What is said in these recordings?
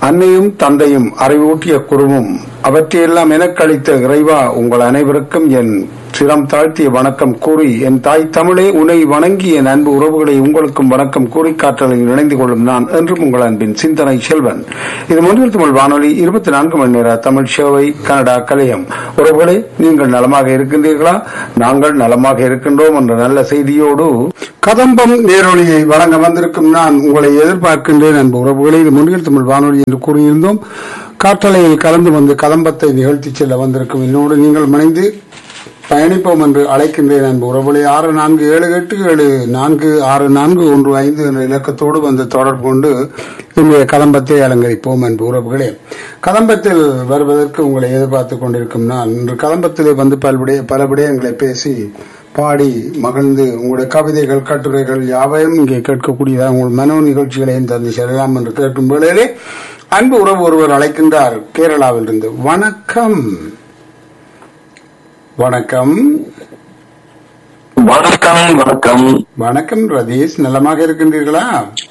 அன்னையும் தந்தையும் அறிவூட்டிய குருவும் அவற்றையெல்லாம் எனக்களித்த இறைவா உங்கள் அனைவருக்கும் என் சிரம் தாழ்த்திய வணக்கம் கூறி என் தாய் தமிழே உன்னை வணங்கி என் அன்பு உறவுகளை உங்களுக்கும் வணக்கம் கூறி காற்றலில் இணைந்து கொள்ளும் நான் என்றும் உங்கள் அன்பின் சிந்தனை செல்வன் இது முன்னில் தமிழ் வானொலி இருபத்தி நான்கு மணி நேர தமிழ் சேவை கனடா கலையம் உறவுகளே நீங்கள் நலமாக இருக்கின்றீர்களா நாங்கள் நலமாக இருக்கின்றோம் என்ற நல்ல செய்தியோடு கதம்பம் நேரொலியை வழங்க வந்திருக்கும் நான் உங்களை எதிர்பார்க்கின்றேன் அன்பு உறவுகளே இது முன்னில் தமிழ் வானொலி என்று கூறியிருந்தோம் காற்றலையில் கலந்து வந்து கதம்பத்தை நிகழ்த்தி செல்ல வந்திருக்கும் என்னோடு நீங்கள் மனைந்து பயணிப்போம் என்று அழைக்கின்றேன் அன்பு உறவுகளை ஆறு நான்கு ஏழு எட்டு ஏழு நான்கு ஆறு நான்கு ஒன்று ஐந்து என்ற இலக்கத்தோடு வந்து தொடர்பு கொண்டு இன்றைய கதம்பத்தை அலங்கரிப்போம் அன்பு உறவுகளே கதம்பத்தில் வருவதற்கு உங்களை எதிர்பார்த்துக் கொண்டிருக்கும் நான் இன்று கதம்பத்திலே வந்து பல்விடைய பல விடயங்களை பேசி பாடி மகிழ்ந்து உங்களுடைய கவிதைகள் கட்டுரைகள் யாவையும் இங்கே கேட்கக்கூடியதாக உங்கள் மனோ நிகழ்ச்சிகளையும் தந்து செல்லலாம் என்று கேட்கும் வேளையிலே அன்பு உறவு ஒருவர் அழைக்கின்றார் கேரளாவில் இருந்து வணக்கம் வணக்கம் வணக்கம் வணக்கம் வணக்கம் ரதீஷ் நலமாக இருக்கின்றீர்களா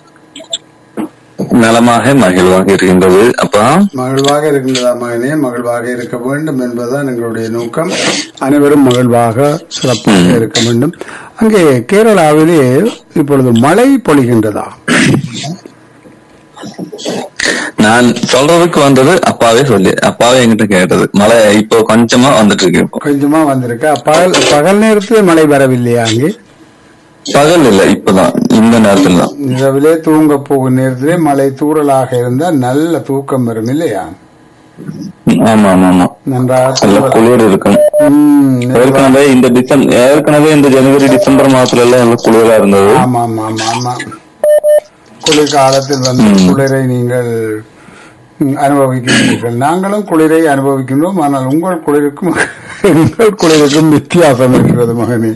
நலமாக மகிழ்வாக இருக்கின்றது அப்பா மகிழ்வாக இருக்கின்றதா மகனே மகிழ்வாக இருக்க வேண்டும் என்பதுதான் எங்களுடைய நோக்கம் அனைவரும் மகிழ்வாக சிறப்பாக இருக்க வேண்டும் அங்கே கேரளாவிலே இப்பொழுது மழை பொழிகின்றதா நான் சொல்றதுக்கு வந்தது அப்பாவே சொல்லி அப்பாவே என்கிட்ட கேட்டது மழை இப்போ கொஞ்சமா வந்துட்டு இருக்கு இப்போ. கொஞ்சமா வந்திருக்கா பகல் பகல் நேரத்தில் மழை வரவில்லையா அங்கே பகல் இல்ல இப்பதான் இந்த நேரத்துல தான் இரவிலே தூங்க போகும் நேரத்திலே மழை தூறலாக இருந்தால் நல்ல தூக்கம் வரும் இல்லையா ஆமா ஆமா ஆமா நன்றாக நல்ல குளிர் இருக்கும் ம், ஏற்கனவே இந்த டிசம்பர் ஏற்கனவே இந்த ஜனவரி டிசம்பர் மாசத்துல எல்லாம் நல்ல குளிரா இருந்தது ஆமா ஆமா ஆமா ஆமா குளிர்காலத்தில் வந்து குளிரை நீங்கள் ம், அனுபவிக்கிறீர்கள் நாங்களும் குளிரை அனுபவிக்கின்றோம் ஆனால் உங்கள் குளிருக்கும் எங்கள் குளிருக்கும் வித்தியாசம் இருக்கிறது மகனே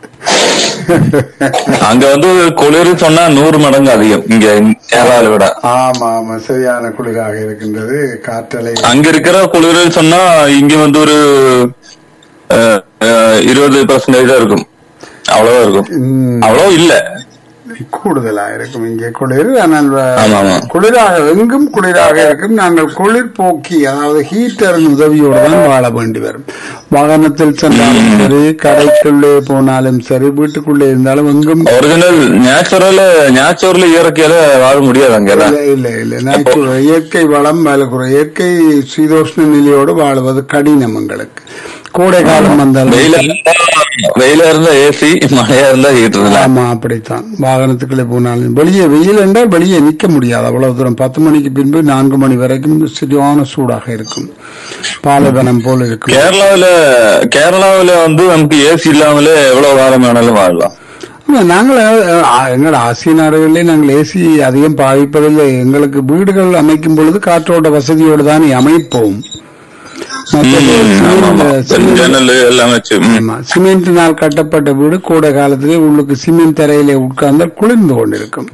அங்க வந்து குளிர் சொன்னா நூறு மடங்கு அதிகம் இங்க கேரளாவை விட ஆமா ஆமா சரியான குளிராக இருக்கின்றது காற்றலை அங்க இருக்கிற குளிர் சொன்னா இங்க வந்து ஒரு அஹ், அஹ், இருபது பர்சன்டேஜ் தான் இருக்கும் அவ்வளவுதான் இருக்கும் ம், அவ்வளவு இல்ல கூடுதலா இருக்கும் இங்கே குளிர் ஆனால் வ- ஆமா, ஆமா. குளிராக எங்கும் குளிராக இருக்கும் நாங்கள் குளிர் போக்கி அதாவது ஹீட்டரின் உதவியோடு தான் வாழ வேண்டி வரும் வாகனத்தில் சென்றாலும் சரி கடைக்குள்ளே போனாலும் சரி வீட்டுக்குள்ளே இருந்தாலும் எங்கும் ஒரிஜினல் நேச்சுரல் நேச்சுரல் இயற்கையில வாழ முடியாது அங்க இல்ல இல்ல இல்ல natural. இயற்கை வளம் வளர்க்கிற இயற்கை சீதோஷ்ண நிலையோடு வாழ்வது கடினம் எங்களுக்கு கோடை காலம் வந்தாலும் வெயில சரி. இருந்தா வெயில இருந்தா ஏசி மழையா இருந்தா ஹீட்டர் ஆமா அப்படித்தான் வாகனத்துக்குள்ளே போனாலும் வெளியே வெயில் என்றால் வெளியே நிக்க முடியாது அவ்வளவு தூரம் பத்து மணிக்கு பின்பு நான்கு மணி வரைக்கும் சரியான சூடாக இருக்கும் பாலைவனம் போல் இருக்கும் கேரளாவில கேரளாவில வந்து நமக்கு ஏசி இல்லாமலே எவ்வளவு வாரம் வேணாலும் வாழலாம் ஆமா, நாங்கள் அஹ், எங்கள் ஆசிய நாடுகளிலே நாங்கள் ஏசி அதிகம் பாவிப்பதில்லை எங்களுக்கு வீடுகள் அமைக்கும் பொழுது காற்றோட்ட வசதியோடு தான் அமைப்போம் மற்றது ஆமா ஆமா சிமெண்ட் ஜன்னல் எல்லாம் வச்சு ம். ஆமா சிமெண்டினால் கட்டப்பட்ட வீடு கோடை காலத்திலே உள்ளுக்கு சிமெண்ட் தரையிலே உட்கார்ந்தால் குளிர்ந்து கொண்டிருக்கும்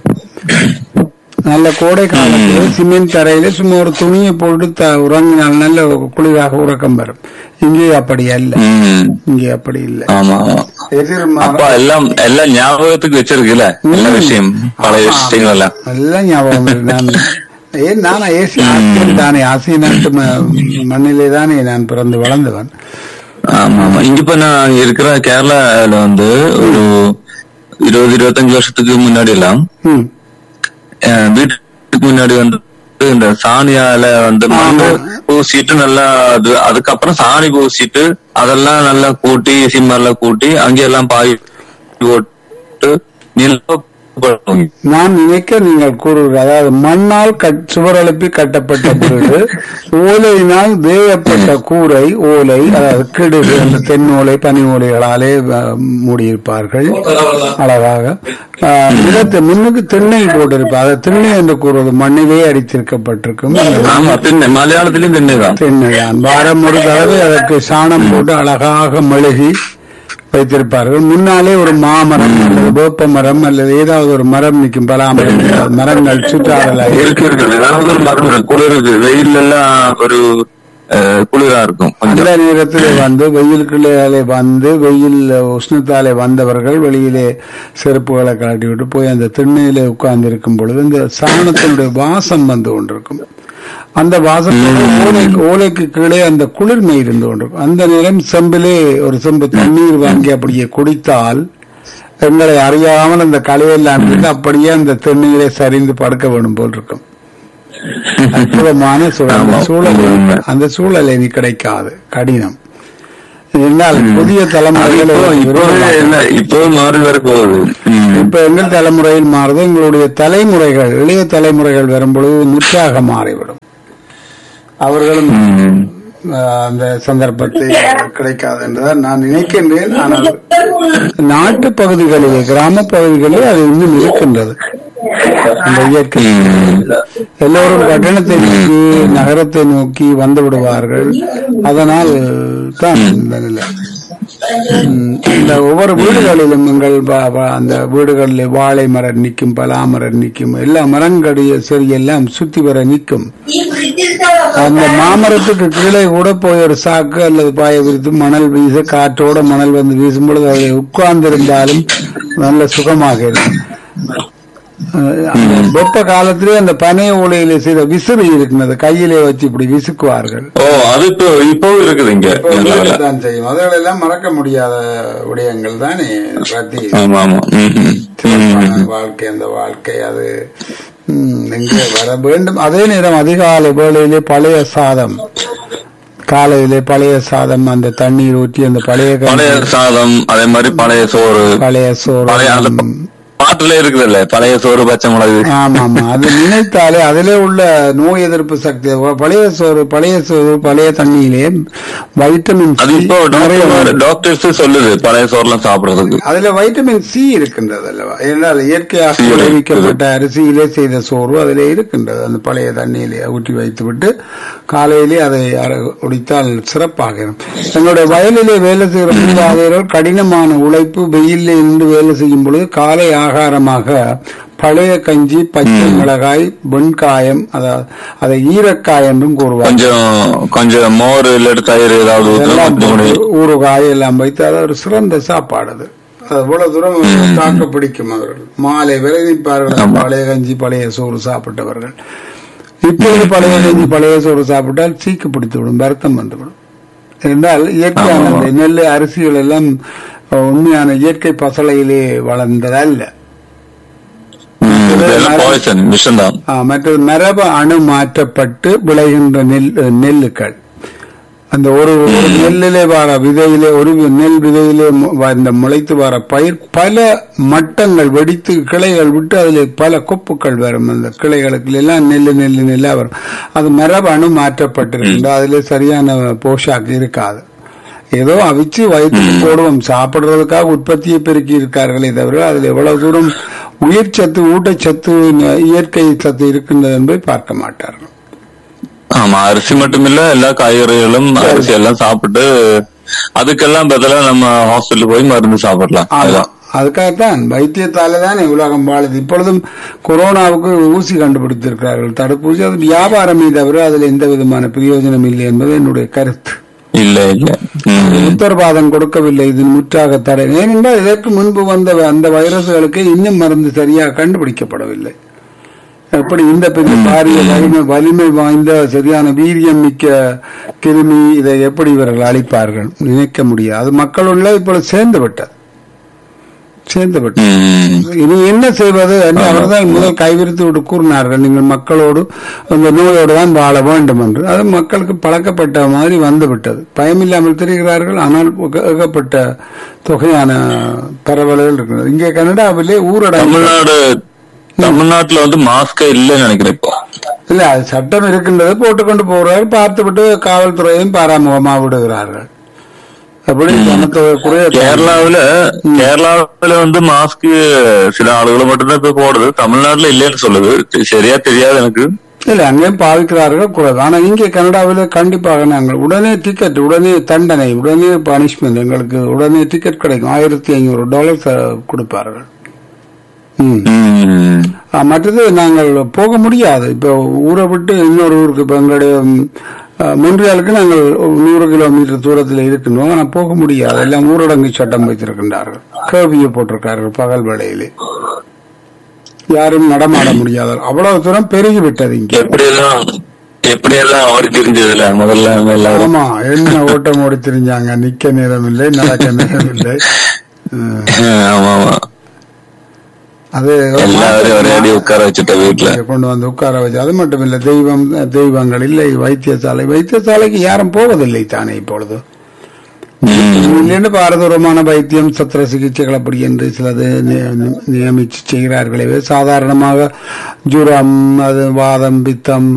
நல்ல கோடை காலத்திலே சிமெண்ட் தரையிலே சும்மா ஒரு துணியை போட்டு த- உறங்கினால் நல்ல குளிராக உறக்கம் வரும் இங்கே அப்படி அல்ல ம். இங்கே அப்படி இல்லை ஆமா ஆமா எதிர்மாற அப்பா எல்லாம் எல்லாம் ஞாபகத்துக்கு வச்சிருக்குல்ல எல்லா விஷயம் பழைய விஷயங்கள் எல்லாம் எல்லாம் ஞாபகம் இருக்கு. நான் ஏன் நான் ஏசி ஆசியன் தானே ஆசிய நாட்டு ம- மண்ணிலே தானே நான் பிறந்து வளர்ந்தவன் ஆமா ஆமா இங்க இப்ப நான் இருக்கிற கேரளால வந்து ஒரு இருபது இருபத்தஞ்சு வருஷத்துக்கு முன்னாடி எல்லாம் ம். அஹ், வீட்டுக்கு முன்னாடி வந்து இந்த சாணியால வந்து மண்ணு பூசிட்டு நல்லா அது அதுக்கப்புறம் சாணி பூசிட்டு அதெல்லாம் நல்லா கூட்டி சிம்மர்லாம் கூட்டி அங்கெல்லாம் பாய் போட்டு நிலம் போடுவாங்க. நான் நினைக்க நீங்கள் கூறுகிற அதாவது மண்ணால் கட் சுவர் எழுப்பி கட்டப்பட்ட வீடு ஓலையினால் வேயப்பட்ட கூரை ஓலை அதாவது கிடுகு அந்த தென் ஓலை பனி ஓலைகளாலே அஹ், மூடியிருப்பார்கள் அழகாக அஹ், நிலத்தை முன்னுக்கு திண்ணை போட்டிருப்பார் அது திண்ணை என்று கூறுவது மண்ணிலே அடித்திருக்கப்பட்டிருக்கும் அந்த ஆமா திண்ணை மலையாளத்திலயும் திண்ணைதான் தென்னைதான் வாரம் ஒரு தடவை அதற்கு சாணம் போட்டு அழகாக மெழுகி வைத்திருப்பார்கள் முன்னாலே ஒரு மாமரம் அல்லது வேப்ப மரம் அல்லது ஏதாவது ஒரு மரம் நிற்கும் பலாமரம் மரங்கள் சுற்றாடலாக இருக்கு இருக்கு ஏதாவது ஒரு மரம் இருக்கு. குளிருக்கு வெயில் எல்லாம் ஒரு அஹ், குளிரா இருக்கும் கொஞ்சம் அந்த நேரத்தில் வந்து வெயிலுக்குள்ளே வந்து வெயில் உஷ்ணத்தாலே வந்தவர்கள் வெளியிலே செருப்புகளை கழட்டி விட்டு போய் அந்த திண்ணையிலே உட்கார்ந்து இருக்கும் பொழுது இந்த சாணத்தினுடைய வாசம் வந்து கொண்டிருக்கும் அந்த வாசத்தோட ஓலை ஓலைக்கு கீழே அந்த குளிர்மை இருந்து கொண்டிருக்கும் அந்த நேரம் செம்பிலே ஒரு செம்பு தண்ணீர் வாங்கி அப்படியே குடித்தால் எங்களை அறியாமல் அந்த கலையெல்லாம் இருந்து அப்படியே அந்த தண்ணீரை சரிந்து படுக்க வேண்டும் போல் இருக்கும் அற்புதமான சூழல் அந்த ஆமா. சூழல் உண்மை. அந்த சூழல் இனி கிடைக்காது கடினம் என்னால் புதிய அது தலைமுறைகளை இப்போ இப்பவே விரும்பலாம். என்ன இப்போ மாறி வர போகுது ம். இப்ப எங்கள் தலைமுறையில் மாறுது எங்களுடைய தலைமுறைகள் இளைய தலைமுறைகள் வரும்பொழுது முற்றாக மாறிவிடும் அவர்களும் ம். அஹ், அந்த சந்தர்ப்பத்தை கிடைக்காது என்றுதான் நான் நினைக்கின்றேன் ஆனால் நாட்டு பகுதிகளிலே கிராம பகுதிகளிலே அது இன்னும் இருக்கின்றது அந்த இயற்கை ம். எல்லோரும் பட்டணத்தை நோக்கி நகரத்தை நோக்கி வந்து விடுவார்கள் அதனால் தான் இந்த நிலை ம், இந்த ஒவ்வொரு வீடுகளிலும் எங்கள் ப- ப- அந்த வீடுகளில் வாழை மரம் நிற்கும் பலா மரம் நிற்கும் எல்லா மரங்களுடைய செடி எல்லாம் சுத்தி வர நிற்கும் அந்த மாமரத்துக்கு கீழே கூட போய் ஒரு சாக்கு அல்லது பாய விரித்து மணல் வீச காற்றோட மணல் வந்து வீசும் பொழுது அதில் உட்கார்ந்திருந்தாலும் நல்ல சுகமாக இருக்கும் அஹ் அந்த வெப்ப காலத்திலே அந்த பனை ஓலையில செய்த விசிறி இருக்கிறது கையிலே வச்சு இப்படி விசுக்குவார்கள் ஓ அது இப்போ இப்பவும் இருக்குது இங்க கேரளால. தான் செய்யும் அதுகளெல்லாம் மறக்க முடியாத விடயங்கள் தானே ரத்தி ஆமா ஆமா ம், ம். சிறப்பான வாழ்க்கை அந்த வாழ்க்கை அது ம், எங்கே வர வேண்டும் அதே நேரம் அதிகாலை வேளையிலே பழைய சாதம் காலையிலே பழைய சாதம் அந்த தண்ணீர் ஊற்றி அந்த பழைய கஞ்சி, பழைய சாதம் அதே மாதிரி பழைய சோறு பழைய சோறு பழைய அந்த ம், பாட்டுல இருக்குதுல்ல பழைய சோறு பச்சை மிளகு ஆமா ஆமா அது நினைத்தாலே அதிலே உள்ள நோய் எதிர்ப்பு சக்தி பழைய சோறு பழைய சோறு பழைய தண்ணியிலே வைட்டமின் அது சி இப்போ நிறைய டாக்டர் உண்டு. டாக்டர்ஸ் சொல்லுது பழைய சோறுலாம் சாப்பிடுறதுக்கு அதுல வைட்டமின் சி இருக்கின்றது அல்லவா ஏனால் இயற்கையாக C விளைவிக்கப்பட்ட அரிசியிலே செய்த சோறு அதிலே இருக்கின்றது அந்த பழைய தண்ணியிலே ஊற்றி வைத்துவிட்டு காலையிலே அதை அர- குடித்தால் சிறப்பாக இருக்கும் எங்களுடைய வயலிலே வேலை செய்கிற மூதாதையர்கள் கடினமான உழைப்பு வெயிலில் இருந்து வேலை செய்யும் பொழுது காலை ஆகாரமாக பழைய கஞ்சி பச்சை மிளகாய் வெண்காயம் அதாவது அதை ஈரக்காய் என்றும் கூறுவார் கொஞ்சம் கொஞ்சம் மோர் இல்லாட்டி தயிர் ஏதாவது ஊத்தணும், எல்லாம் மத்தபடி போட்டு ஊறுகாய் எல்லாம் வைத்து அது ஒரு சிறந்த சாப்பாடு அது அது அவ்வளவு தூரம் தாக்க பிடிக்கும் அவர்கள் மாலை விலை நிற்பார்கள் ஆமா. பழைய கஞ்சி பழைய சோறு சாப்பிட்டவர்கள் இப்பொழுது பழைய கஞ்சி பழைய சோறு சாப்பிட்டால் சீக்கு பிடித்து விடும் வருத்தம் வந்துவிடும் என்றால் இயற்கையான ஆமா. அந்த நெல் அரிசிகள் எல்லாம் அஹ், உண்மையான இயற்கை பசலையிலே வளர்ந்ததல்ல ம், இதெல்லாம் பாய்சன் விஷம் தான் ஆ, மற்றது மரபு அணு மாற்றப்பட்டு விளைகின்ற நெல் நெல்லுக்கள் அந்த ஒரு ஒரு நெல்லிலே வர விதையிலே ஒரு நெல் விதையிலே மு- இந்த முளைத்து வர பயிர் பல மட்டங்கள் வெடித்து கிளைகள் விட்டு அதில் பல கொப்புக்கள் வரும் அந்த கிளைகளுக்கு எல்லாம் நெல்லு நெல்லு நெல்லா வரும் அது மரபு அணு மாற்றப்பட்டிருக்கின்ற அதிலே சரியான போஷாக்கு இருக்காது ஏதோ அவிச்சு வயிற்றுக்கு போடுவோம் சாப்பிடுறதுக்காக உற்பத்தியை பெருக்கி இருக்கார்களே தவிர அதில் எவ்வளவு தூரம் உயிர் சத்து ஊட்டச்சத்து ந- இயற்கை சத்து இருக்கின்றது என்பதை பார்க்க மாட்டார்கள் ஆமா அரிசி மட்டும் இல்ல எல்லா காய்கறிகளும் அரிசி எல்லாம் சாப்பிட்டு அதுக்கெல்லாம் பதிலா நம்ம ஹாஸ்பிட்டல் போய் மருந்து சாப்பிடலாம் ஆமா அதுதான் அதுக்காகத்தான் வைத்தியத்தால தான் உலகம் வாழுது இப்பொழுதும் கொரோனாவுக்கு ஊசி கண்டுபிடித்திருக்கிறார்கள் தடுப்பூசி அது வியாபாரமே தவிர அதில் எந்த விதமான பிரயோஜனம் இல்லை என்பது என்னுடைய கருத்து இல்ல இல்ல ம். உத்தரவாதம் கொடுக்கவில்லை இது முற்றாக தடை ஏனென்றால் இதற்கு முன்பு வந்த அந்த வைரஸ்களுக்கு இன்னும் மருந்து சரியாக கண்டுபிடிக்கப்படவில்லை எப்படி இந்த பெரிய பாரிய வலிமை வலிமை வாய்ந்த சரியான வீரியம் மிக்க கிருமி இதை எப்படி இவர்கள் அளிப்பார்கள் நினைக்க முடியாது அது மக்களுள்ள இப்பொழுது சேர்ந்து விட்டது சேர்ந்து விட்டது ம். இனி என்ன செய்வது என்று அவர்தான் முதல் கைவிரித்து விட்டு கூறினார்கள் நீங்கள் மக்களோடு அந்த நோயோடு தான் வாழ வேண்டும் என்று அது மக்களுக்கு பழக்கப்பட்ட மாதிரி வந்து விட்டது பயமில்லாமல் தெரிகிறார்கள் ஆனால் ஏக- ஏகப்பட்ட தொகையான பரவல்கள் இருக்கிறது இங்கே கனடாவிலே ஊரடங்கு தமிழ்நாடு தமிழ்நாட்டுல வந்து மாஸ்கே இல்லைன்னு நினைக்கிறேன் இப்போ இல்ல அது சட்டம் இருக்கின்றது போட்டுக்கொண்டு போகிறார்கள் பார்த்துவிட்டு காவல்துறையும் பாராமுகமா விடுகிறார்கள் அப்படி ஜனத்தொகை குறைய கேரளாவுல கேரளாவுல வந்து மாஸ்க் சில ஆளுகள் மட்டும்தான் இப்ப போடுது தமிழ்நாட்டுல இல்லைன்னு சொல்லுது சரியா தெரியாது எனக்கு இல்ல அங்கேயும் பாவிக்கிறார்கள் குறைவு ஆனா இங்கே கனடாவில் கண்டிப்பாக நாங்கள் உடனே டிக்கெட் உடனே தண்டனை உடனே பனிஷ்மெண்ட் எங்களுக்கு உடனே டிக்கெட் கிடைக்கும் ஆயிரத்தி ஐநூறு டாலர் கொடுப்பார்கள் ம். ம். ஆ, மற்றது நாங்கள் போக முடியாது இப்போ ஊரை விட்டு இன்னொரு ஊருக்கு இப்போ எங்களுடைய ம், ஆ, மொன்றியாலுக்கு நாங்கள் நூறு கிலோமீட்டர் தூரத்தில் இருக்கின்றோம் ஆனால் போக முடியாது எல்லாம் ஊரடங்கு சட்டம் வைத்திருக்கின்றார்கள் கேவியை போட்டிருக்கார்கள் பகல் வேளையிலே யாரும் நடமாட முடியாது அவ்வளவு தூரம் பெருகி விட்டது இங்கே எப்படி எல்லாம் எப்படி எல்லாம் ஓடி தெரிஞ்சதுல முதல்ல எல்லாரும் ஆமா என்ன ஓட்டம் ஓடி திரிஞ்சாங்க நிக்க நேரம் இல்லை நடக்க நேரம் இல்லை உம், ஆஹ் ஆமா ஆமா அது எல்லாரையும் ஒரே அடி உட்கார வச்சுட்ட வீட்டுல கொண்டு வந்து உட்கார வச்சு அது மட்டும் இல்ல தெய்வம் தெய்வங்கள் இல்லை வைத்தியசாலை வைத்தியசாலைக்கு யாரும் போவதில்லை தானே இப்பொழுது உம் இல்லைன்னு பாரதூரமான வைத்தியம் சத்திர சிகிச்சைகள் அப்படி என்று சிலது நி- நி- நியமிச்சு செய்கிறார்களே சாதாரணமாக ஜுரம் அது வாதம் பித்தம்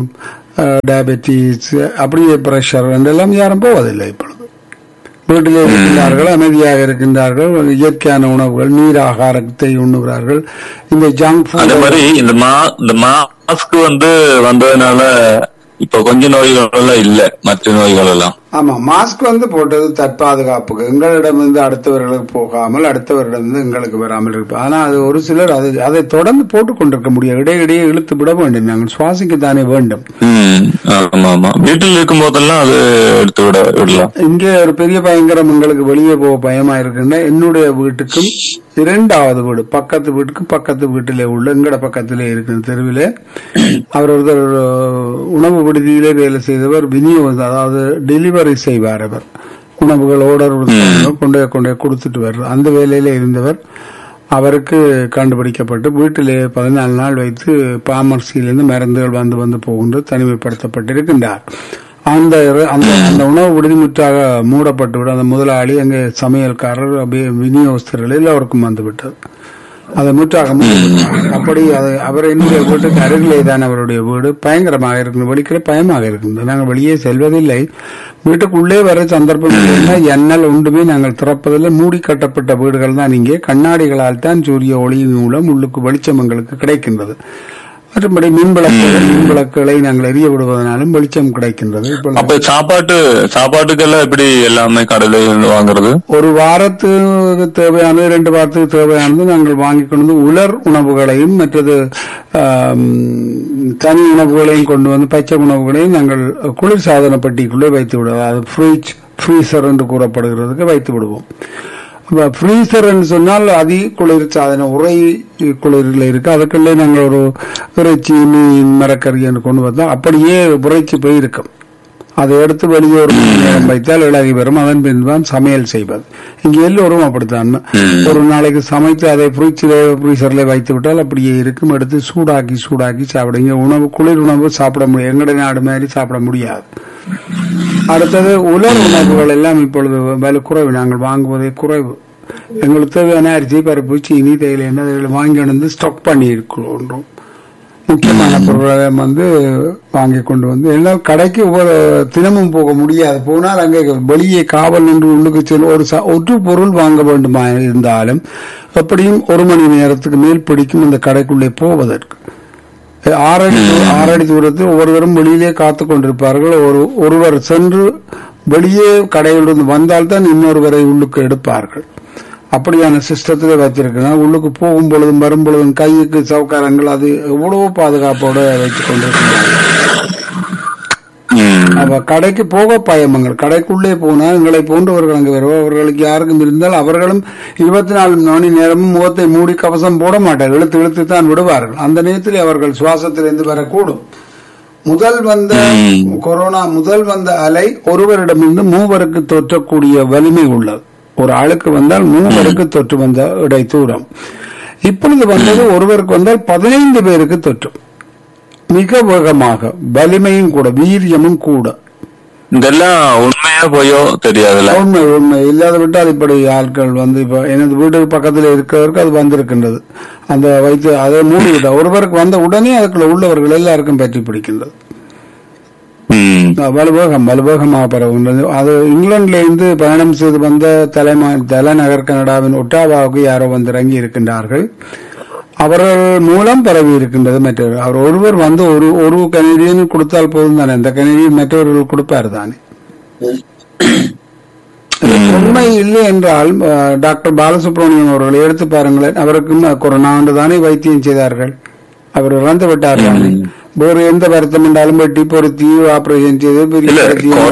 டயபெட்டிஸ் அப்படியே பிரஷர் என்றெல்லாம் யாரும் போவதில்லை இப்பொழுது வீட்டிலே இருக்கின்றார்கள் அமைதியாக இருக்கின்றார்கள் இயற்கையான உணவுகள் நீர் ஆகாரத்தை உண்ணுகிறார்கள் இந்த ஜங்க் அதே ஃபுட் மாதிரி இந்த மா இந்த மாஸ்க் வந்து வந்ததுனால இப்ப கொஞ்சம் நோய்கள் எல்லாம் இல்ல மற்ற நோய்கள் எல்லாம் ஆமா மாஸ்க் வந்து போட்டது தற்பாதுகாப்புக்கு எங்களிடமிருந்து அடுத்தவர்களுக்கு போகாமல் அடுத்தவரிடமிருந்து எங்களுக்கு வராமல் இருப்போம் ஆனா அது ஒரு சிலர் அது அதை தொடர்ந்து போட்டுக் கொண்டிருக்க முடியாது இடையிடையே இழுத்து விட வேண்டும் நாங்கள் சுவாசிக்கத்தானே வேண்டும் உம் ஆமா ஆமா வீட்டில் இருக்கும் போதெல்லாம் அது எடுத்து விட விடலாம் இங்கே ஒரு பெரிய பயங்கரம் எங்களுக்கு வெளியே போக பயமா இருக்குன்னா என்னுடைய வீட்டுக்கும் இரண்டாவது வீடு பக்கத்து வீட்டுக்கும் பக்கத்து வீட்டிலே உள்ள எங்கட பக்கத்திலே இருக்கிற தெருவிலே அவர் ஒருத்தர் ஒரு உணவு விடுதியிலே வேலை செய்தவர் விநியோகம் அதாவது டெலிவரி செய்வார் அவர் உணவுகள் ஓடர் கொண்டு போய் கொண்டு போய் கொடுத்துட்டு வர்றார் அந்த வேலையில இருந்தவர் அவருக்கு கண்டுபிடிக்கப்பட்டு வீட்டிலே பதினாலு நாள் வைத்து பாமர்சியிலிருந்து மருந்துகள் வந்து வந்து போகின்ற தனிமைப்படுத்தப்பட்டிருக்கின்றார் அந்த இரு- அந்த அந்த உணவு விடுதி முற்றாக மூடப்பட்டு விட அந்த முதலாளி அங்கே சமையல்காரர் அப்படியே விநியோகஸ்தர்கள் எல்லோருக்கும் வந்து விட்டது அதை முற்றாக மூடிவிட்டார். அப்படி அது அவர் என்னுடைய வீட்டுக்கு அருகிலே தான் அவருடைய வீடு பயங்கரமாக இருக்குது வெளிக்கிற பயமாக இருக்குது நாங்கள் வெளியே செல்வதில்லை வீட்டுக்குள்ளே வர சந்தர்ப்பம் இல்லைன்னா எண்ணல் ஒன்றுமே நாங்கள் திறப்பதில்லை மூடி கட்டப்பட்ட வீடுகள் தான் இங்கே கண்ணாடிகளால் தான் சூரிய ஒளியின் மூலம் உள்ளுக்கு வெளிச்சம் எங்களுக்கு கிடைக்கின்றது மற்றபடி மின் விளக்குகள் மின் விளக்குகளை நாங்கள் எரிய விடுவதனாலும் வெளிச்சம் கிடைக்கின்றது இப்பொழுது அப்ப சாப்பாட்டு சாப்பாட்டுக்கெல்லாம் எப்படி எல்லாமே கடையில இருந்து வாங்குறது ஒரு வாரத்துக்கு தேவையானது ரெண்டு வாரத்துக்கு தேவையானது நாங்கள் வாங்கி கொண்டு வந்து உலர் உணவுகளையும் மற்றது ஆம், தனி உணவுகளையும் கொண்டு வந்து பச்சை உணவுகளையும் நாங்கள் குளிர் சாதன பெட்டிக்குள்ளே வைத்து விடுவோம் அது ஃப்ரிட்ஜ் ஃப்ரீசர் என்று கூறப்படுகிறதுக்கு வைத்து விடுவோம் ஃப்ரீசர் என்று சொன்னால் அதி குளிர் சாதன உரை குளிரில் இருக்கு அதுக்குள்ளே நாங்கள் ஒரு இறைச்சி மீன் மரக்கறி என்று கொண்டு வந்தோம் அப்படியே உரைச்சி போய் இருக்கும் அதை எடுத்து வெளியே ஒரு மணி நேரம் வைத்தால் இளகி வரும் அதன் பின் தான் சமையல் செய்வது இங்க எல்லோரும் அப்படித்தான் ஒரு நாளைக்கு சமைத்து அதை ஃப்ரிட்ஜில் ஃப்ரீசர்ல வைத்து விட்டால் அப்படியே இருக்கும் எடுத்து சூடாக்கி சூடாக்கி சாப்பிடுங்க உணவு குளிர் உணவு சாப்பிட முடியும் எங்கட நாடு மாதிரி சாப்பிட முடியாது அடுத்தது உலர் உணவுகள் எல்லாம் இப்பொழுது விலை குறைவு நாங்கள் வாங்குவதே குறைவு எங்களுக்கு தேவையான அரிசி பருப்பு சீனி தேயிலை என்ன இதில் வாங்கி வந்து ஸ்டாக் பண்ணி இருக்கிறோம் முக்கியமான பொருட்களை வந்து வாங்கி கொண்டு வந்து எல்லாம் கடைக்கு ஒவ்வொரு தினமும் போக முடியாது போனால் அங்கே வெளியே காவல் நின்று உள்ளுக்கு செல்லும் ஒரு ச- ஒரு பொருள் வாங்க வேண்டுமா இருந்தாலும் எப்படியும் ஒரு மணி நேரத்துக்கு மேல் பிடிக்கும் இந்த கடைக்குள்ளே போவதற்கு ஆறடி தூ- ஆறடி தூரத்தில் ஒவ்வொருவரும் வெளியிலே காத்து கொண்டிருப்பார்கள் ஒரு ஒருவர் சென்று வெளியே கடையிலிருந்து வந்தால்தான் இன்னொருவரை உள்ளுக்கு எடுப்பார்கள் அப்படியான சிஸ்டத்திலே வைத்திருக்கிறார் உள்ளுக்கு போகும் பொழுதும் வரும் பொழுதும் கைக்கு சவுக்காரங்கள் அது எவ்வளவோ பாதுகாப்போடு வைத்துக் கொண்டிருக்கிறார்கள் உம் அப்ப கடைக்கு போக பயமங்கள் கடைக்குள்ளே போனால் எங்களை போன்றவர்கள் அங்கு வருவோம் அவர்களுக்கு யாருக்கும் இருந்தால் அவர்களும் இருபத்தி நாலு மணி நேரமும் முகத்தை மூடி கவசம் போட மாட்டார்கள் இழுத்து இழுத்து தான் விடுவார்கள் அந்த நேரத்தில் அவர்கள் சுவாசத்திலிருந்து வரக்கூடும் முதல் வந்த கொரோனா முதல் வந்த அலை ஒருவரிடமிருந்து மூவருக்கு தொற்றக்கூடிய வலிமை உள்ளது ஒரு ஆளுக்கு வந்தால் மூவருக்கு தொற்று வந்த இடை தூரம் இப்பொழுது வந்தது ஒருவருக்கு வந்தால் பதினைந்து பேருக்கு தொற்றும் மிக வேகமாக வலிமையும் கூட வீரியமும் கூட இதெல்லாம் உண்மையா போயோ தெரியாதுல்ல உண்மை உண்மை இல்லாத விட்டால் இப்படி ஆட்கள் வந்து இப்ப எனது வீட்டுக்கு பக்கத்தில் இருக்கிறவருக்கு அது வந்திருக்கின்றது அந்த வைத்து அதை மூடிவிட்ட ஒருவருக்கு வந்த உடனே அதுக்குள்ள உள்ளவர்கள் எல்லாருக்கும் பற்றி பிடிக்கின்றது உம் வலுவேகம் வலுவேகமாக பரவுகின்றது அது இங்கிலாந்துல இருந்து பயணம் செய்து வந்த தலைமா தலைநகர் கனடாவின் ஒட்டாவாவுக்கு யாரோ வந்து இறங்கி இருக்கின்றார்கள் அவர்கள் மூலம் பரவி இருக்கின்றது மற்றவர் அவர் ஒருவர் வந்து ஒரு ஒரு கனடியன் கொடுத்தால் போதும் தானே அந்த கனடியன் மற்றவர்கள் கொடுப்பார் தானே உண்மை இல்லை என்றால் அஹ், டாக்டர் பாலசுப்ரமணியம் அவர்களை எடுத்து பாருங்களேன் அவருக்கும் கொரோனா என்று தானே வைத்தியம் செய்தார்கள் அவர் இறந்து விட்டார் தானே வேறு எந்த வருத்தம் என்றாலும் வெட்டி பொருத்தி ஆபரேஷன் செய்து பெரிய இல்ல வைத்தியம். கொரோனா கொரோனா என்ற ஒரு நோய் இருக்குது இல்லைன்னு சொல்ல முடியாது ம். கொரோனா என்ற ஒரு நோய் இருக்குது இல்லைன்னு சொல்ல முடியாது ம். கொரோனா என்ற ஒரு நோய் இருக்குது இல்லைன்னு சொல்ல முடியாது ம்.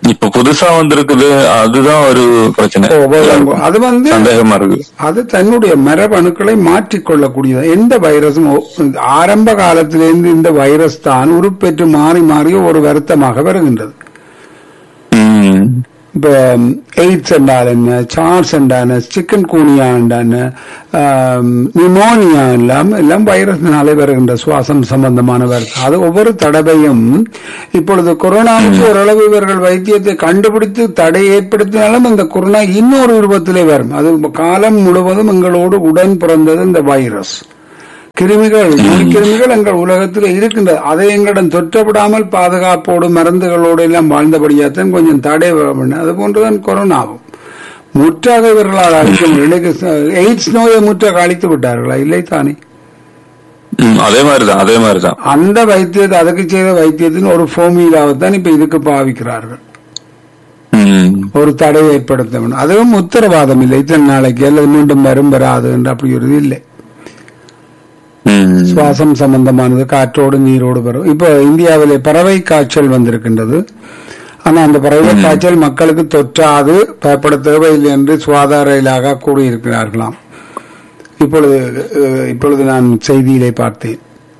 இப்ப புதுசா வந்திருக்குது அதுதான் ஒரு பிரச்சனை ஓ, ஓ, அது வந்து சந்தேகமா இருக்கு அது தன்னுடைய மரபணுக்களை மாற்றிக்கொள்ளக்கூடியது எந்த வைரஸும் ஓ- ஆரம்ப காலத்திலிருந்து இந்த வைரஸ் தான் உருப்பெற்று மாறி மாறி ஒரு வருத்தமாக வருகின்றது ம். இப்ப எய்ட்ஸ் என்றால் என்ன சார்ஸ் என்றால் சிக்கன் கூனியா என்றால் நிமோனியா எல்லாம் எல்லாம் வைரஸ்னாலே வருகின்ற சுவாசம் சம்பந்தமான வைரஸ் அது ஒவ்வொரு தடவையும் இப்பொழுது கொரோனாவுக்கு ஓரளவு இவர்கள் வைத்தியத்தை கண்டுபிடித்து தடை ஏற்படுத்தினாலும் அந்த கொரோனா இன்னொரு உருவத்திலே வரும் அது காலம் முழுவதும் எங்களோடு உடன் பிறந்தது இந்த வைரஸ் கிருமிகள் நோய் கிருமிகள் எங்கள் உலகத்தில் இருக்கின்றது அதை எங்களிடம் தொற்றப்படாமல் பாதுகாப்போடு மருந்துகளோடு எல்லாம் வாழ்ந்தபடியாத்தான் கொஞ்சம் தடை வரும். அது போன்றுதான் கொரோனாவும் முற்றாக இவர்களால் அழிக்க முடியும் இன்னைக்கு ச- எய்ட்ஸ் நோயை முற்றாக அழித்து விட்டார்களா இல்லை தானே ம், அதே மாதிரிதான் அதே மாதிரிதான் அந்த வைத்தியத்தை அதுக்கு செய்த வைத்தியத்தின் ஒரு ஃபோமியிலாவை தான் இப்ப இதுக்கு பாவிக்கிறார்கள் ம். ஒரு தடை ஏற்படுத்த வேண்டும் அதுவும் உத்தரவாதம் இல்லை இத்தனை நாளைக்கு அல்லது மீண்டும் வரும் வராது என்று அப்படி ஒரு இது இல்லை ம். சுவாசம் சம்பந்தமானது காற்றோடு நீரோடு வரும் இப்போ இந்தியாவிலே பறவை காய்ச்சல் வந்திருக்கின்றது ஆனா அந்த பறவை காய்ச்சல் மக்களுக்கு தொற்றாது பயப்பட தேவையில்லை என்று சுகாதார கூறியிருக்கிறார்களாம் இப்பொழுது அஹ், இப்பொழுது நான் செய்தியிலே பார்த்தேன்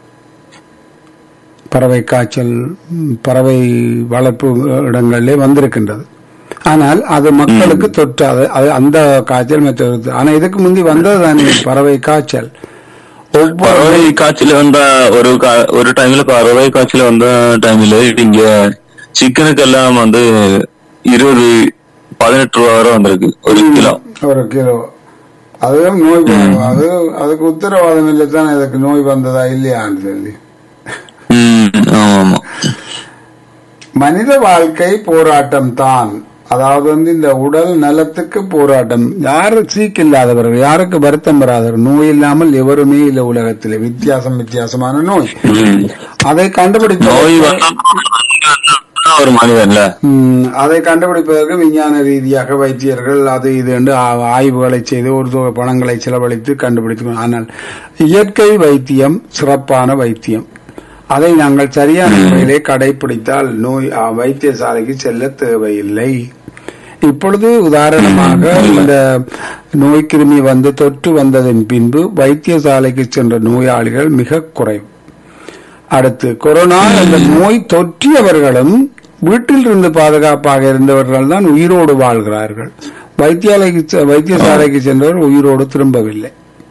பறவை காய்ச்சல் ம், பறவை வளர்ப்பு இடங்களிலே வந்திருக்கின்றது ஆனால் அது மக்களுக்கு தொற்றாது அது அந்த காய்ச்சல் மற்ற ஆனா இதுக்கு முந்தி வந்தது தானே பறவை காய்ச்சல் ஒவ்வொரு பறவை காய்ச்சல் வந்த ஒரு கா- ஒரு டைம்ல பறவை காய்ச்சல் வந்த டைம்ல இங்க சிக்கனுக்கு எல்லாம் வந்து இருபது பதினெட்டு ரூபா வரை வந்திருக்கு ஒரு கிலோ ஒரு கிலோ அதுவும் நோய் வரும். அது அதுக்கு உத்தரவாதம் இல்லை தானே அதுக்கு நோய் வந்ததா இல்லையான்னு சொல்லி ம், ஆமா ஆமா மனித வாழ்க்கை போராட்டம் தான் அதாவது வந்து இந்த உடல் நலத்துக்கு போராட்டம் யாரு சீக்கு இல்லாதவர்கள் யாருக்கு வருத்தம் வராதவர்கள் நோய் இல்லாமல் எவருமே இல்லை உலகத்திலே வித்தியாசம் வித்தியாசமான நோய் ம். அதை கண்டுபிடிப்ப நோய் வந்தா ஒரு மனிதன்ல ம், அதை கண்டுபிடிப்பதற்கு விஞ்ஞான ரீதியாக வைத்தியர்கள் அது இது என்று ஆ- ஆய்வுகளை செய்து ஒரு தொகை பணங்களை செலவழித்து கண்டுபிடித்து ஆனால் இயற்கை வைத்தியம் சிறப்பான வைத்தியம் அதை நாங்கள் சரியான முறையிலே கடைபிடித்தால் நோய் ஆ, வைத்தியசாலைக்கு செல்ல தேவையில்லை இப்பொழுது உதாரணமாக இந்த நோய் கிருமி வந்து தொற்று வந்ததன் பின்பு வைத்தியசாலைக்கு சென்ற நோயாளிகள் மிக குறைவு அடுத்து கொரோனா என்ற நோய் தொற்றியவர்களும் வீட்டில் இருந்து பாதுகாப்பாக இருந்தவர்கள் தான் உயிரோடு வாழ்கிறார்கள் வைத்தியாலயக்கு செ- வைத்தியசாலைக்கு சென்றவர் உயிரோடு திரும்பவில்லை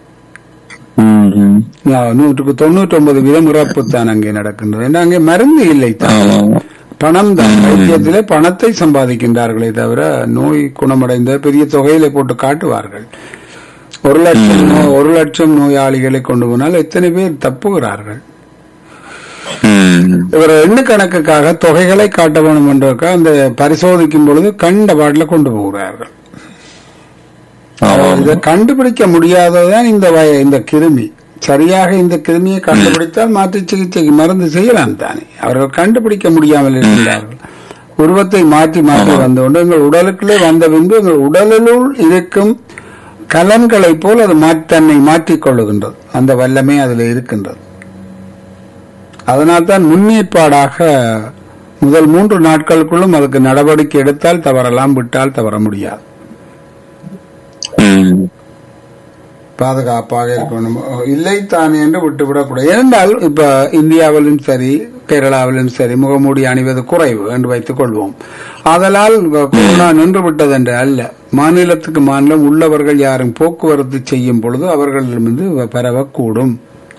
ம், ம். ஆ, நூற்றுக்கு தொண்ணூற்றி ஒன்பது வீதம் இறப்பு தான் அங்கே நடக்கின்றது ஏன்னா அங்கே மருந்து இல்லை தான் ஆமா ஆமா பணம் தான் வைத்தியத்திலே பணத்தை சம்பாதிக்கின்றார்களே தவிர நோய் குணமடைந்த பெரிய தொகையில போட்டு காட்டுவார்கள் ஒரு லட்சம் நோ- ஒரு லட்சம் நோயாளிகளை கொண்டு போனால் எத்தனை பேர் தப்புகிறார்கள் ம். இவர் எண்ணு கணக்குக்காக தொகைகளை காட்ட வேண்டும் என்பதற்காக அந்த பரிசோதிக்கும் பொழுது கண்ட பாட்டில் கொண்டு போகிறார்கள் ஆமா இதை கண்டுபிடிக்க முடியாததுதான் இந்த வய- இந்த கிருமி சரியாக இந்த கிருமியை கண்டுபிடித்தால் மாற்று சிகிச்சைக்கு மருந்து செய்யலாம் தானே அவர்கள் கண்டுபிடிக்க முடியாமல் இருக்கிறார்கள் உருவத்தை மாற்றி மாற்றி வந்தோண்டு எங்கள் உடலுக்குள்ளே வந்த பின்பு எங்கள் உடலினுள் இருக்கும் கலன்களைப் போல் அது மாற்றி தன்னை மாற்றிக் கொள்ளுகின்றது அந்த வல்லமை அதில் இருக்கின்றது அதனால்தான் முன்னேற்பாடாக முதல் மூன்று நாட்களுக்குள்ளும் அதுக்கு நடவடிக்கை எடுத்தால் தவறலாம் விட்டால் தவற முடியாது ம். பாதுகாப்பாக இருக்கணும் இல்லை தானே என்று விட்டுவிடக்கூடாது ஏனென்றால் இப்ப இந்தியாவிலும் சரி கேரளாவிலும் சரி முகமூடி அணிவது குறைவு என்று வைத்துக் கொள்வோம் ஆதலால் கொரோனா நின்று விட்டது என்று அல்ல மாநிலத்துக்கு மாநிலம் உள்ளவர்கள் யாரும் போக்குவரத்து செய்யும் பொழுது அவர்களிடமிருந்து பரவக்கூடும்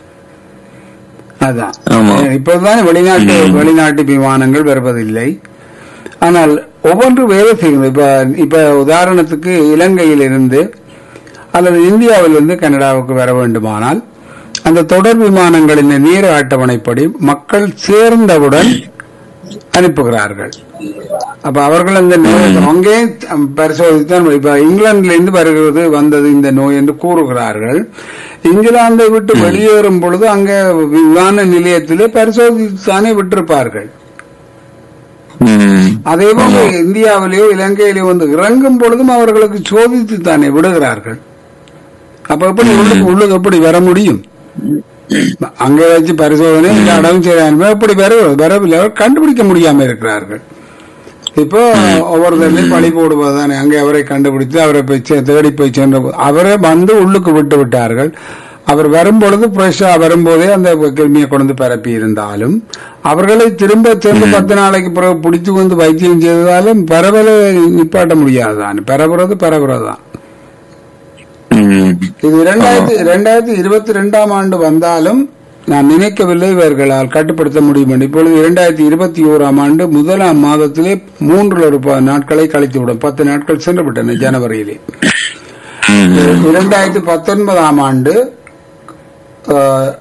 அதான் ஆமா. இப்போதுதான் வெளிநாட்டு வெளிநாட்டு விமானங்கள் வருவதில்லை ஆனால் ஒவ்வொன்று வேலை செய்கிறது இப்ப இப்ப உதாரணத்துக்கு இலங்கையிலிருந்து அல்லது இந்தியாவிலிருந்து கனடாவுக்கு வர வேண்டுமானால் அந்த தொடர் விமானங்களின் நேர அட்டவணைப்படி மக்கள் சேர்ந்தவுடன் அனுப்புகிறார்கள் அப்ப அவர்கள் அந்த நோய் அங்கே பரிசோதித்தான் இப்ப இங்கிலாந்துல இருந்து வருகிறது வந்தது இந்த நோய் என்று கூறுகிறார்கள் இங்கிலாந்தை விட்டு வெளியேறும் பொழுது அங்க விமான நிலையத்திலே பரிசோதித்தானே விட்டிருப்பார்கள் ம். அதே போல இந்தியாவிலேயோ இலங்கையிலேயோ வந்து இறங்கும் பொழுதும் அவர்களுக்கு சோதித்து தானே விடுகிறார்கள் அப்ப எப்படி உள்ளுக்கு உள்ளுக்கு எப்படி வர முடியும் அங்க வச்சு பரிசோதனை இந்த அடவும் செய்யறாங்க எப்படி வர வரவில்லை அவர் கண்டுபிடிக்க முடியாம இருக்கிறார்கள் இப்போ ஒவ்வொருத்தரையும் பழி போடுவதுதானே அங்கே அவரை கண்டுபிடித்து அவரை போய் சே- தேடி போய் சென்ற போ- அவரை வந்து உள்ளுக்கு விட்டு விட்டார்கள் அவர் வரும்பொழுது ஃப்ரெஷ்ஷா வரும்போதே அந்த கிருமியை கொண்டு பரப்பி இருந்தாலும் அவர்களை திரும்ப திரும்ப பத்து நாளைக்கு பிறகு பிடிச்சு வந்து வைத்தியம் செய்ததாலும் பரவலை நிப்பாட்ட முடியாதுதான் பரவுறது பரவுறதுதான் ம். இது இரண்டாயிரத்தி இரண்டாயிரத்தி இருபத்தி ரெண்டாம் ஆண்டு வந்தாலும் நான் நினைக்கவில்லை இவர்களால் கட்டுப்படுத்த முடியும் என்று. இப்பொழுது இரண்டாயிரத்தி இருபத்தி ஓராம் ஆண்டு முதலாம் மாதத்திலே மூன்று ஒரு ப- நாட்களை கழித்துவிடும் பத்து நாட்கள் சென்று விட்டன ஜனவரியிலே ம். இரண்டாயிரத்தி பத்தொன்பதாம் ஆண்டு அஹ்,